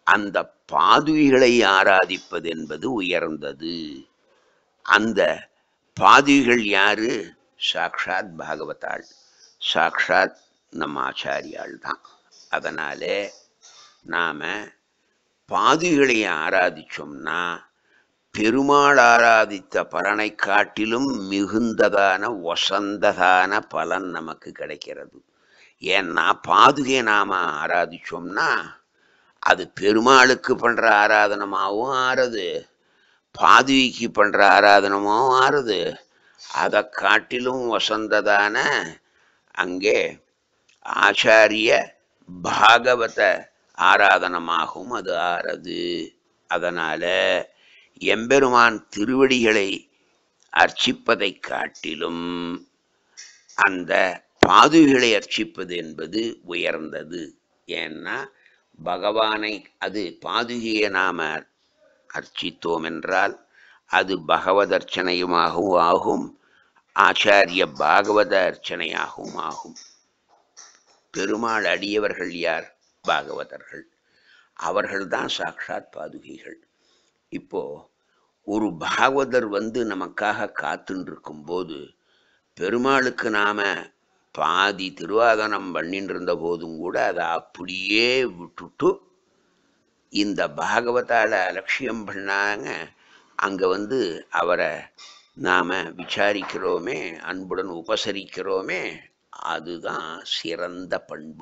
அந்த பாதுகைகளை ஆராதிப்பது என்பது உயர்ந்தது அந்த பாதுகைகள் யாரு சாக்ஷாத் பாகவதாள் சாக்ஷாத் நம்ம ஆச்சாரியாள் தான் அதனாலே நாம பாதுகளை ஆராதிச்சோம்னா பெருமாள் ஆராதித்த பலனை காட்டிலும் மிகுந்ததான வசந்ததான பலன் நமக்கு கிடைக்கிறது ஏன்னா பாதுகை நாம ஆராதிச்சோம்னா அது பெருமாளுக்கு பண்ற ஆராதனமாகவும் ஆறுது பாதுகைக்கு பண்ற ஆராதனமாகவும் ஆறுது அதை காட்டிலும் வசந்ததான அங்கே ஆச்சாரிய பாகவத ஆராதனமாகவும் அது ஆறது அதனால எம்பெருமான் திருவடிகளை அர்ச்சிப்பதை காட்டிலும் அந்த பாதுகளை அர்ச்சிப்பது என்பது உயர்ந்தது ஏன்னா பகவானை அது பாதுகையை நாம அர்ச்சித்தோம் என்றால் அது பகவத் அர்ச்சனையுமாகவும் ஆகும் ஆச்சாரிய பாகவத அர்ச்சனையாகவும் ஆகும் பெருமாள் அடியவர்கள் யார் பாகவதர்கள் அவர்கள்தான் சாக்ஷாத் பாதுகைகள் இப்போ ஒரு பாகவதர் வந்து நமக்காக காத்துன்னு இருக்கும்போது பெருமாளுக்கு நாம பாதி திருவாதனம் பண்ணிட்டு இருந்த போதும் கூட அதை அப்படியே விட்டுட்டு இந்த பாகவதால அலட்சியம் பண்ணாங்க அங்க வந்து அவரை நாம விசாரிக்கிறோமே அன்புடன் உபசரிக்கிறோமே அதுதான் சிறந்த பண்பு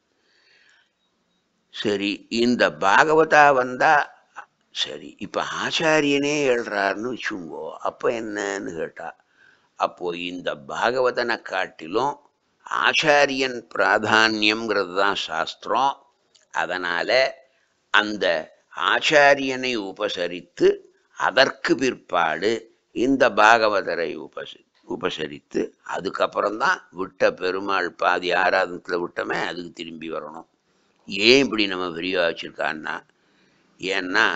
சரி இந்த பாகவதா வந்தா சரி இப்ப ஆச்சாரியனே எழுறாருன்னு வச்சுங்கோ அப்ப என்னன்னு கேட்டா அப்போ இந்த பாகவதனை காட்டிலும் ஆச்சாரியன் பிராதானியம்ங்கிறது தான் சாஸ்திரம் அதனால அந்த ஆச்சாரியனை உபசரித்து அதற்கு பிற்பாடு இந்த பாகவதரை உபசரி உபசரித்து அதுக்கப்புறம்தான் விட்ட பெருமாள் பாதி ஆராதனத்தில் விட்டோமே அதுக்கு திரும்பி வரணும் ஏன் இப்படி நம்ம விரிவாக வச்சிருக்கான்னா ஏன்னா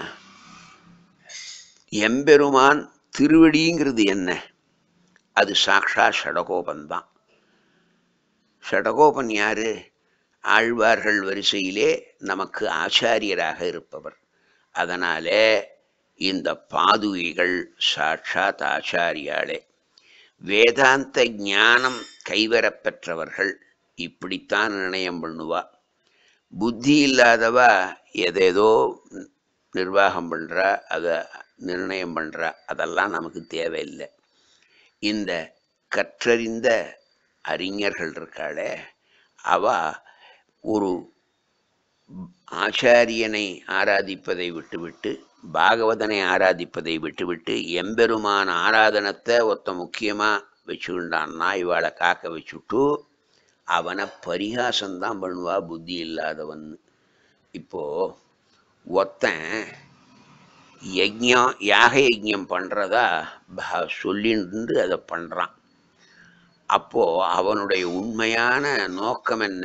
எம்பெருமான் திருவடிங்கிறது என்ன அது சாக்ஷா ஷடகோபன்தான் ஷடகோபன் யாரு ஆழ்வார்கள் வரிசையிலே நமக்கு ஆச்சாரியராக இருப்பவர் அதனாலே இந்த பாதுகைகள் சாட்சாத் ஆச்சாரியாளே வேதாந்த ஞானம் கைவரப்பெற்றவர்கள் இப்படித்தான் நிர்ணயம் பண்ணுவா புத்தி இல்லாதவா எதேதோ நிர்வாகம் பண்றா அதை நிர்ணயம் பண்றா அதெல்லாம் நமக்கு தேவையில்லை இந்த கற்றறிந்த அறிஞர்கள் இருக்காளே அவ ஒரு ஆச்சாரியனை ஆராதிப்பதை விட்டுவிட்டு பாகவதனை ஆராதிப்பதை விட்டுவிட்டு எம்பெருமான் ஆராதனத்தை ஒருத்த முக்கியமா வச்சுக்கிட்டான்னா இவாளை காக்க வச்சுட்டு அவனை பரிகாசம்தான் பண்ணுவா புத்தி இல்லாதவன் இப்போ ஒருத்தன் யஜ்யம் யாக யஜ்யம் பண்றதா ப- சொல்லிட்டு அதை பண்றான் அப்போ அவனுடைய உண்மையான நோக்கம் என்ன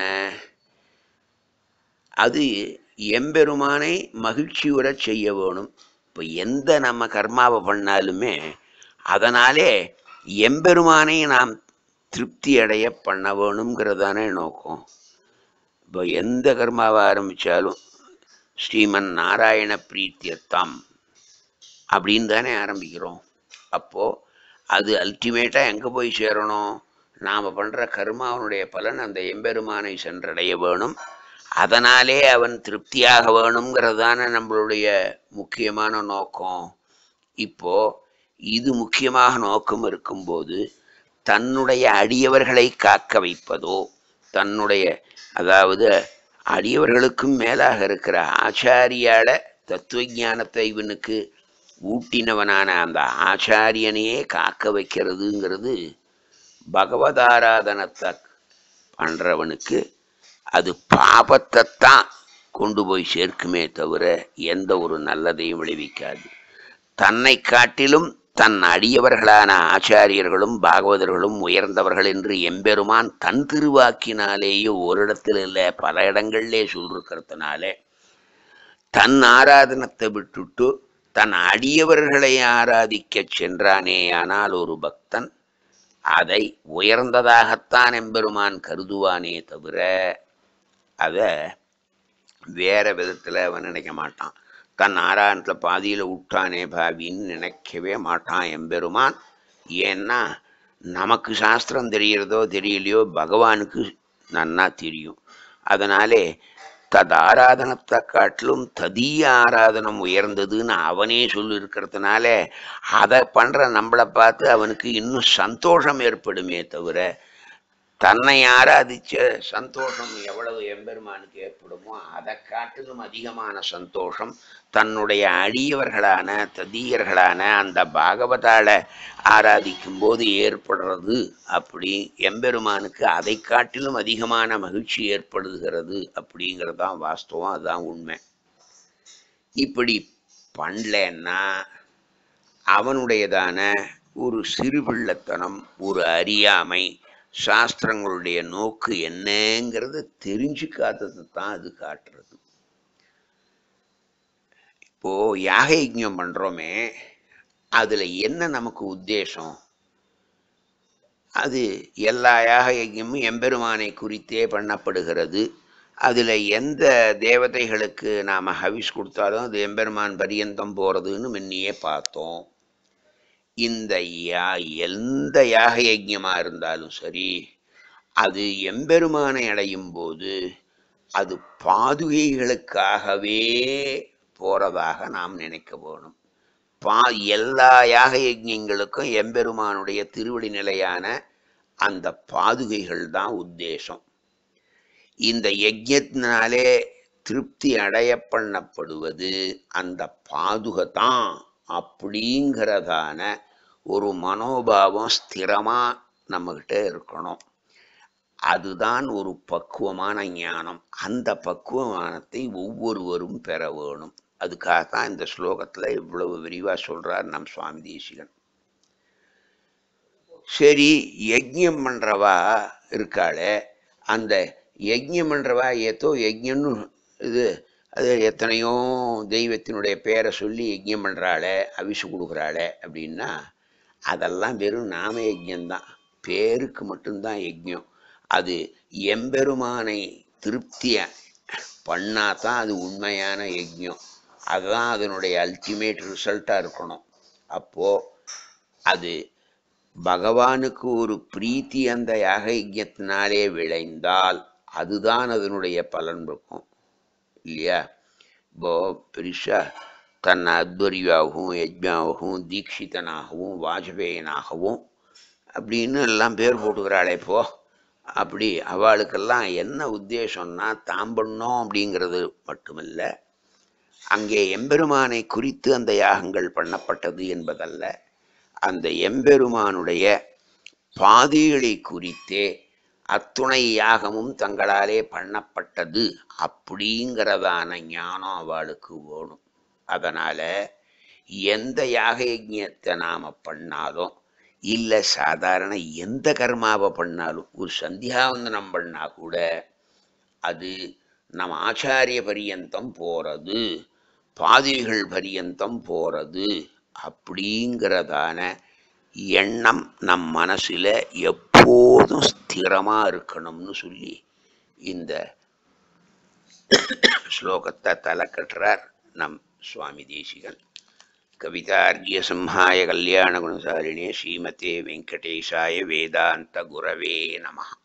அது எம்பெருமானை மகிழ்ச்சியுற செய்ய வேணும் இப்போ எந்த நம்ம கர்மாவை பண்ணாலுமே அதனாலே எம்பெருமானை நாம் திருப்தி அடைய பண்ண வேணுங்கிறதானே நோக்கம் இப்போ எந்த கர்மாவை ஆரம்பித்தாலும் ஸ்ரீமன் நாராயண பிரீத்தியத்தாம் அப்படின்னு தானே ஆரம்பிக்கிறோம் அப்போது அது அல்டிமேட்டாக எங்கே போய் சேரணும் நாம் பண்ணுற கர்மாவனுடைய பலன் அந்த எம்பெருமானை சென்றடைய வேணும் அதனாலே அவன் திருப்தியாக வேணுங்கிறது தானே நம்மளுடைய முக்கியமான நோக்கம் இப்போ இது முக்கியமாக நோக்கம் இருக்கும்போது தன்னுடைய அடியவர்களை காக்க வைப்பதோ தன்னுடைய அதாவது அடியவர்களுக்கும் மேலாக இருக்கிற ஆச்சாரியால தத்துவ ஞானத்தை இவனுக்கு ஊட்டினவனான அந்த ஆச்சாரியனையே காக்க வைக்கிறதுங்கிறது பகவதாராதனத்தை பண்றவனுக்கு அது பாபத்தைத்தான் கொண்டு போய் சேர்க்குமே தவிர எந்த ஒரு நல்லதையும் விளைவிக்காது தன்னை காட்டிலும் தன் அடியவர்களான ஆச்சாரியர்களும் பாகவதர்களும் உயர்ந்தவர்கள் என்று எம்பெருமான் தன் திருவாக்கினாலேயே ஒரு இடத்துல இல்லை பல இடங்கள்லே சொல்லிருக்கிறதுனாலே தன் ஆராதனத்தை விட்டுட்டு தன் அடியவர்களை ஆராதிக்கச் சென்றானேயானால் ஒரு பக்தன் அதை உயர்ந்ததாகத்தான் எம்பெருமான் கருதுவானே தவிர அதை வேற விதத்தில் அவன் நினைக்க மாட்டான் தன் ஆராயணத்தில் பாதியில் விட்டானே பாவின்னு நினைக்கவே மாட்டான் எம்பெருமான் ஏன்னா நமக்கு சாஸ்திரம் தெரியறதோ தெரியலையோ பகவானுக்கு நன்னா தெரியும் அதனாலே தத் ஆராதனத்தை காட்டிலும் ததீய ஆராதனம் உயர்ந்ததுன்னு அவனே சொல்லியிருக்கிறதுனால அதை பண்ணுற நம்மளை பார்த்து அவனுக்கு இன்னும் சந்தோஷம் ஏற்படுமே தவிர தன்னை ஆராதிச்ச சந்தோஷம் எவ்வளவு எம்பெருமானுக்கு ஏற்படுமோ அதை காட்டிலும் அதிகமான சந்தோஷம் தன்னுடைய அடியவர்களான ததீயர்களான அந்த பாகவதால ஆராதிக்கும் போது ஏற்படுறது அப்படி எம்பெருமானுக்கு அதை காட்டிலும் அதிகமான மகிழ்ச்சி ஏற்படுகிறது அப்படிங்கிறது தான் வாஸ்தவம் அதுதான் உண்மை இப்படி பண்ணலன்னா அவனுடையதான ஒரு சிறுபிள்ளத்தனம் ஒரு அறியாமை சாஸ்திரங்களுடைய நோக்கு என்னங்கிறத தெரிஞ்சுக்காதது தான் அது காட்டுறது இப்போ யாக யஜ்ஞம் பண்றோமே அதுல என்ன நமக்கு உத்தேசம் அது எல்லா யாக யஜ்ஞமும் எம்பெருமானை குறித்தே பண்ணப்படுகிறது அதில் எந்த தேவதைகளுக்கு நாம் ஹவிஸ் கொடுத்தாலும் அது எம்பெருமான் பரியந்தம் போகிறதுன்னு முன்னையே பார்த்தோம் இந்த யா எந்த யாக யஜ்ஞமாக இருந்தாலும் சரி அது எம்பெருமானை அடையும் போது அது பாதுகைகளுக்காகவே போறதாக நாம் நினைக்க வேணும் பா எல்லா யாக யஜ்ஞங்களுக்கும் எம்பெருமானுடைய திருவடி நிலையான அந்த பாதுகைகள் தான் உத்தேசம் இந்த யஜ்ஞத்தினாலே திருப்தி அடைய பண்ணப்படுவது அந்த பாதுகை தான் அப்படிங்கிறதான ஒரு மனோபாவம் ஸ்திரமா நம்மகிட்ட இருக்கணும் அதுதான் ஒரு பக்குவமான ஞானம் அந்த பக்குவமானத்தை ஒவ்வொருவரும் பெற வேணும் அதுக்காகத்தான் இந்த ஸ்லோகத்துல இவ்வளவு விரிவா சொல்றார் நம் சுவாமி தேசிகன் சரி யஜ்ஞம் பண்றவா இருக்காளே அந்த யஜ்ஞம் பண்றவா ஏதோ யஜ்ஞம்னு இது அது எத்தனையோ தெய்வத்தினுடைய பேரை சொல்லி யஜ்ஞம் பண்றாளே அவிசு கொடுக்குறாளே அப்படின்னா அதெல்லாம் வெறும் நாம யஜ்ஞம்தான் பேருக்கு மட்டும்தான் யஜ்ஞம் அது எம்பெருமானை திருப்திய பண்ணா தான் அது உண்மையான யஜ்ஞம் அதுதான் அதனுடைய அல்டிமேட் ரிசல்ட்டாக இருக்கணும் அப்போ அது பகவானுக்கு ஒரு பிரீத்தி அந்த யாக யஜ்ஞத்தினாலே விளைந்தால் அதுதான் அதனுடைய பலன் இருக்கும் இல்லையா இப்போ பெருசா தன்னை அத்வரியாகவும் யஜ்ஞாவாகவும் தீட்சிதனாகவும் வாஜபேயனாகவும் அப்படின்னு எல்லாம் பேர் போட்டுக்கிறாளே இப்போ அப்படி அவளுக்கெல்லாம் என்ன உத்தேசம்னா தாம் பண்ணோம் அப்படிங்கிறது மட்டுமல்ல அங்கே எம்பெருமானை குறித்து அந்த யாகங்கள் பண்ணப்பட்டது என்பதல்ல அந்த எம்பெருமானுடைய பாதைகளை குறித்தே அத்துணை யாகமும் தங்களாலே பண்ணப்பட்டது அப்படிங்கிறதான ஞானம் அவளுக்கு வேணும் அதனால எந்த யாக யஜ்ஞத்தை நாம பண்ணாலும் இல்லை சாதாரண எந்த கர்மாவை பண்ணாலும் ஒரு சந்தியாவந்தனம் பண்ணா கூட அது நம் ஆச்சாரிய பரியந்தம் போறது பாதிரிகள் பரியந்தம் போறது அப்படிங்கிறதான எண்ணம் நம் மனசுல எப்போதும் ஸ்திரமா இருக்கணும்னு சொல்லி இந்த ஸ்லோகத்தை தலை கட்டுறார் நம் சுவாமி தேசிகன் கவிதார்கிய சிம்ஹாய கல்யாண குணசாலினே ஸ்ரீமதே வெங்கடேஷாய வேதாந்த குரவே நமः